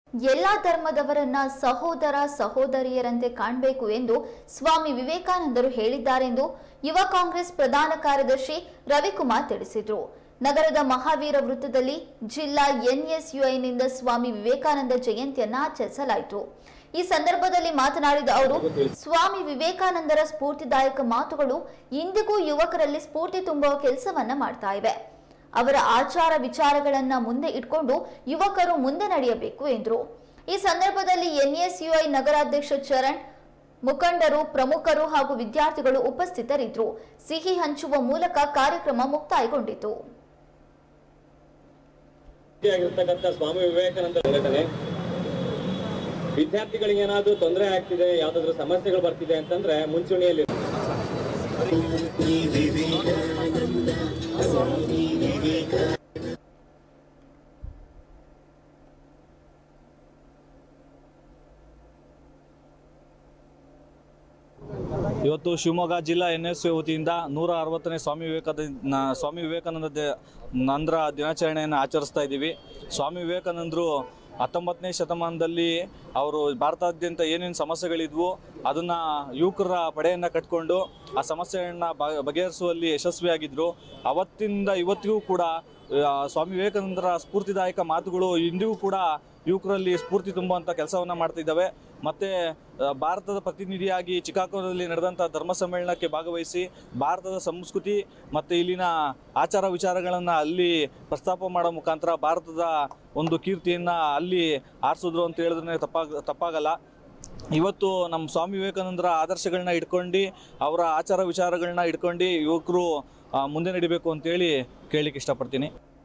ಎಲ್ಲಾ ಧರ್ಮದವರನ್ನ ಸಹೋದರ ಸಹೋದರಿಯರಂತೆ ಕಾಣಬೇಕು ಎಂದು ಸ್ವಾಮಿ ವಿವೇಕಾನಂದರು ಹೇಳಿದ್ದಾರೆಂದು ಯುವ ಕಾಂಗ್ರೆಸ್ ಪ್ರಧಾನ ಕಾರ್ಯದರ್ಶಿ ರವಿಕುಮಾರ್ ತಿಳಿಸಿದರು ನಗರದ ಮಹಾವೀರ ವೃತ್ತದಲ್ಲಿ ಜಿಲ್ಲಾ ಎನ್ಎಸ್ಯುಐನಿಂದ ಸ್ವಾಮಿ ವಿವೇಕಾನಂದ ಜಯಂತಿಯನ್ನ ಆಚರಿಸಲಾಯಿತು ಈ ಸಂದರ್ಭದಲ್ಲಿ ಮಾತನಾಡಿದ ಅವರು ಸ್ವಾಮಿ ವಿವೇಕಾನಂದರ ಸ್ಫೂರ್ತಿದಾಯಕ ಮಾತುಗಳು ಇಂದಿಗೂ ಯುವಕರಲ್ಲಿ ಸ್ಫೂರ್ತಿ ತುಂಬುವ ಕೆಲಸವನ್ನ ಮಾಡ್ತಾ ಇವೆ ಅವರ ಆಚಾರ ವಿಚಾರಗಳನ್ನ ಮುಂದೆ ಇಟ್ಕೊಂಡು ಯುವಕರು ಮುಂದೆ ನಡೆಯಬೇಕು ಎಂದರು ಈ ಸಂದರ್ಭದಲ್ಲಿ ಎನ್ಎಸ್ಯುಐ ನಗರಾಧ್ಯಕ್ಷ ಚರಣ್ ಮುಖಂಡರು ಪ್ರಮುಖರು ಹಾಗೂ ವಿದ್ಯಾರ್ಥಿಗಳು ಉಪಸ್ಥಿತರಿದ್ದರು ಸಿಹಿ ಹಂಚುವ ಮೂಲಕ ಕಾರ್ಯಕ್ರಮ ಮುಕ್ತಾಯಗೊಂಡಿತು ಆಗಿರ್ತಕ್ಕಂಥ ಸ್ವಾಮಿ ವಿವೇಕಾನಂದ ಸಂಘಟನೆ ವಿದ್ಯಾರ್ಥಿಗಳಿಗೆ ಏನಾದ್ರೂ ತೊಂದರೆ ಆಗ್ತಿದೆ ಯಾವ್ದಾದ್ರು ಸಮಸ್ಯೆಗಳು ಬರ್ತಿದೆ ಅಂತಂದ್ರೆ ಮುಂಚೂಣಿಯಲ್ಲಿ ಇವತ್ತು ಶಿವಮೊಗ್ಗ ಜಿಲ್ಲಾ ಎನ್ ಎಸ್ ಯು ವತಿಯಿಂದ ನೂರ ಅರವತ್ತನೇ ಸ್ವಾಮಿ ವಿವೇಕಾನಂದ ಸ್ವಾಮಿ ವಿವೇಕಾನಂದ ದ- ನಂದ್ರ ದಿನಾಚರಣೆಯನ್ನು ಆಚರಿಸ್ತಾ ಇದ್ದೀವಿ ಸ್ವಾಮಿ ವಿವೇಕಾನಂದರು ಹತ್ತೊಂಬತ್ತನೇ ಶತಮಾನದಲ್ಲಿ ಅವರು ಭಾರತಾದ್ಯಂತ ಏನೇನು ಸಮಸ್ಯೆಗಳಿದ್ವು ಅದನ್ನು ಯುವಕರ ಪಡೆಯನ್ನು ಕಟ್ಕೊಂಡು ಆ ಸಮಸ್ಯೆಯನ್ನು ಬ ಬಗೆಹರಿಸುವಲ್ಲಿ ಯಶಸ್ವಿಯಾಗಿದ್ದರು ಅವತ್ತಿಂದ ಇವತ್ತಿಗೂ ಕೂಡ ಆ, ಸ್ವಾಮಿ ವಿವೇಕಾನಂದರ ಸ್ಫೂರ್ತಿದಾಯಕ ಮಾತುಗಳು ಇಂದಿಗೂ ಕೂಡ ಯುವಕರಲ್ಲಿ ಸ್ಫೂರ್ತಿ ತುಂಬುವಂಥ ಕೆಲಸವನ್ನು ಮಾಡ್ತಿದ್ದಾವೆ ಮತ್ತು ಭಾರತದ ಪ್ರತಿನಿಧಿಯಾಗಿ ಚಿಕಾಗೋದಲ್ಲಿ ನಡೆದಂಥ ಧರ್ಮ ಸಮ್ಮೇಳನಕ್ಕೆ ಭಾಗವಹಿಸಿ ಭಾರತದ ಸಂಸ್ಕೃತಿ ಮತ್ತು ಇಲ್ಲಿನ ಆಚಾರ ವಿಚಾರಗಳನ್ನು ಅಲ್ಲಿ ಪ್ರಸ್ತಾಪ ಮಾಡೋ ಮುಖಾಂತರ ಭಾರತದ ಒಂದು ಕೀರ್ತಿಯನ್ನು ಅಲ್ಲಿ ಆರಿಸಿದ್ರು ಅಂತ ಹೇಳಿದ್ರೆ ತಪ್ಪಾಗ ತಪ್ಪಾಗಲ್ಲ ಇವತ್ತು ನಮ್ಮ ಸ್ವಾಮಿ ವಿವೇಕಾನಂದರ ಆದರ್ಶಗಳನ್ನ ಇಟ್ಕೊಂಡು ಅವರ ಆಚಾರ ವಿಚಾರಗಳನ್ನ ಇಟ್ಕೊಂಡು ಯುವಕರು ಆ, ಮುಂದೆ ನಡಿಬೇಕು ಅಂತೇಳಿ ಕೇಳಲಿಕ್ಕೆ ಇಷ್ಟಪಡ್ತೀನಿ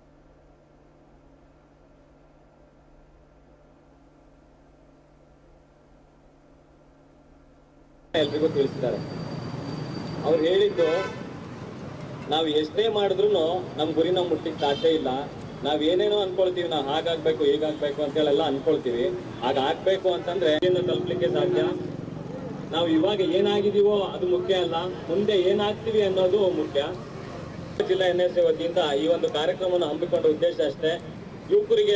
ಎಲ್ರಿಗೂ ತಿಳಿಸಿದ್ದಾರೆ ಅವ್ರು ಹೇಳಿದ್ದು ನಾವು ಎಷ್ಟೇ ಮಾಡಿದ್ರು ನಮ್ಮ ಗುರಿ ನಾವು ಮುಟ್ಲಿಕ್ಕೆ ಸಾಧ್ಯ ಇಲ್ಲ ನಾವ್ ಏನೇನೋ ಅನ್ಕೊಳ್ತೀವಿ ನಾವು ಹಾಗಾಗ್ಬೇಕು ಹೀಗಾಗ್ಬೇಕು ಅಂತೇಳೆಲ್ಲ ಅನ್ಕೊಳ್ತೀವಿ ಹಾಗ ಆಗ್ಬೇಕು ಅಂತಂದ್ರೆ ಏನು ತಲುಪಲಿಕ್ಕೆ ಸಾಧ್ಯ ನಾವು ಇವಾಗ ಏನಾಗಿದೀವೋ ಅದು ಮುಖ್ಯ ಅಲ್ಲ ಮುಂದೆ ಏನಾಗ್ತೀವಿ ಅನ್ನೋದು ಮುಖ್ಯ ಜಿಲ್ಲಾ ಎನ್ ಎಸ್ ವತಿಯಿಂದ ಈ ಒಂದು ಕಾರ್ಯಕ್ರಮವನ್ನು ಹಮ್ಮಿಕೊಂಡ ಉದ್ದೇಶ ಅಷ್ಟೇ ಯುವಕರಿಗೆ